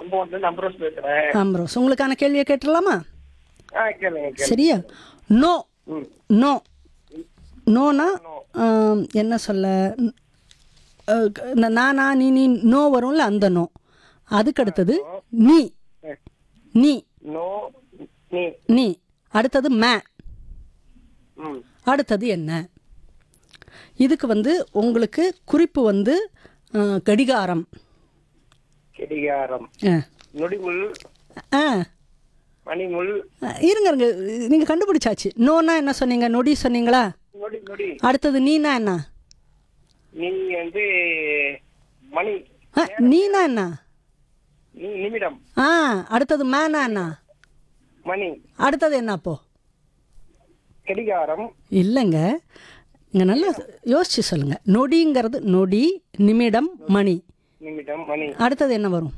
கும்பகோணத்துல நம்பரோஸ் பேசுறேன் அம்ரோஸ் உங்களுக்கான கேள்வியை கேட்டுடலாமா ஆ கேளுங்க கேளுங்க சரியா நோ ம் நோ நோனா ஆம், என்ன சொல்ல அஹ், இந்த நானா நீ நீ நோ வரும்ல அந்த நோ அதுக்கு அடுத்தது நீ நீ நோ நீ நீ அடுத்தது மே ம் அடுத்தது என்ன இதுக்கு வந்து உங்களுக்கு குறிப்பு வந்து அஹ், கடிகாரம் கடிகாரம் ஆ. நொடிமுள் ஆ மணிமுள் அஹ், இருங்க இருங்க நீங்கள் கண்டுபிடிச்சாச்சு நோனா என்ன சொன்னீங்க நொடி சொன்னீங்களா நொடி நொடி அடுத்தது நீனா என்ன நீ வந்து மணி ஆ, நீனா என்ன நீ நிமிடம் ஆ அடுத்தது மேனா என்ன மணி அடுத்தது என்ன அப்போ கடிகாரம் இல்லைங்க இங்கே நல்லா யோசிச்சு சொல்லுங்க நொடிங்கிறது நொடி நிமிடம் மணி நிமிடம் மணி அடுத்தது என்ன வரும்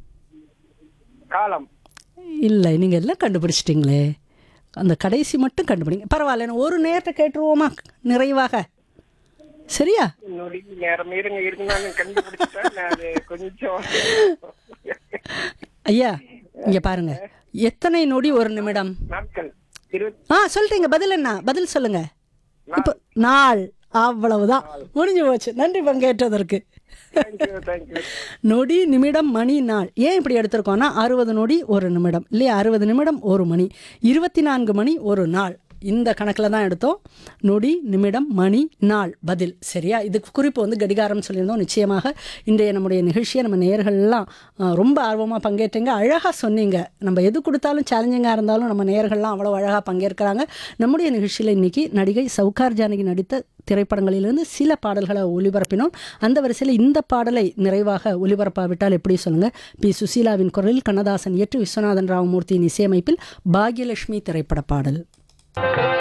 காலம் இல்லை நீங்கள் எல்லாம் கண்டுபிடிச்சிட்டிங்களே அந்த கடைசி மட்டும் கண்டுபிடிங்க பரவாயில்ல நான் ஒரு நேரத்தை கேட்டுருவோமா நிறைவாக சரியா நொடி நேரம் இருங்க இருங்க நான் கண்டுபிடிச்சிட்டேன் நான் அது கொஞ்சம் ஐயா இங்கே பாருங்க எத்தனை நொடி ஒரு நிமிடம் நாட்கள் இருபத்தி ஆ சொல்லிட்டீங்க பதில் என்ன பதில் சொல்லுங்க இப்போ நாள் அவ்வளவுதான் முடிஞ்சு போச்சு நன்றி பங்கேற்றதற்கு தேங்க்யூ தேங்க்யூ நொடி நிமிடம் மணி நாள் ஏன் இப்படி எடுத்திருக்கோம்னா அறுபது நொடி ஒரு நிமிடம் இல்லையா அறுபது நிமிடம் ஒரு மணி இருபத்தி நான்கு மணி ஒரு நாள் இந்த கணக்கில் தான் எடுத்தோம் நொடி நிமிடம் மணி நாள் பதில் சரியா இதுக்கு குறிப்பு வந்து கடிகாரம் சொல்லியிருந்தோம் நிச்சயமாக இன்றைய நம்முடைய நிகழ்ச்சியை நம்ம நேயர்கள்லாம் அஹ், ரொம்ப ஆர்வமாக பங்கேற்றீங்க அழகாக சொன்னீங்க நம்ம எது கொடுத்தாலும் சேலஞ்சிங்காக இருந்தாலும் நம்ம நேயர்கள்லாம் அவ்வளோ அழகாக பங்கேற்கிறாங்க நம்முடைய நிகழ்ச்சியில் இன்னைக்கு நடிகை சவுகார் ஜானகி நடித்த திரைப்படங்களிலிருந்து சில பாடல்களை ஒளிபரப்பினோம் அந்த வரிசையில் இந்த பாடலை நிறைவாக ஒளிபரப்பாவிட்டால் எப்படி சொல்லுங்க பி சுசீலாவின் குரலில் கண்ணதாசன் இயற்று விஸ்வநாதன் ராமமூர்த்தியின் இசையமைப்பில் பாக்யலட்சுமி திரைப்பட பாடல்